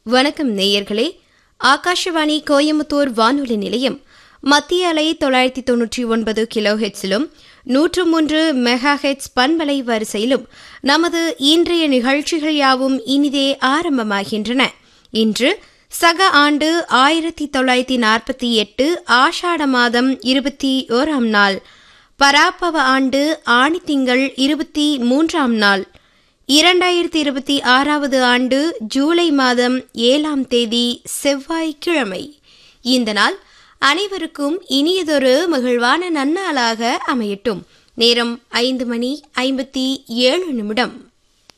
வணக்கம் நேயர்களே ஆகாஷவாணி கோயம்புத்தூர் வானொலி நிலையம் மத்திய அலை தொள்ளாயிரத்தி தொன்னூற்றி ஒன்பது கிலோ ஹெட்ஸிலும் நூற்று மூன்று மெகா ஹெட்ஸ் பண்பலை வரிசையிலும் நமது இன்றைய நிகழ்ச்சிகள் யாவும் இனிதே ஆரம்பமாகின்றன இன்று சக ஆண்டு ஆயிரத்தி தொள்ளாயிரத்தி நாற்பத்தி எட்டு ஆஷாட மாதம் இருபத்தி ஓராம் நாள் பராப்பவ ஆண்டு ஆணித்திங்கள் இருபத்தி மூன்றாம் நாள் இரண்டாயிரத்தி இருபத்தி ஆறாவது ஆண்டு ஜூலை மாதம் ஏழாம் தேதி செவ்வாய்க்கிழமை இந்த நாள் அனைவருக்கும் இனியதொரு மகிழ்வான நன்னாளாக அமையட்டும் நேரம் ஐந்து மணி ஐம்பத்தி ஏழு நிமிடம்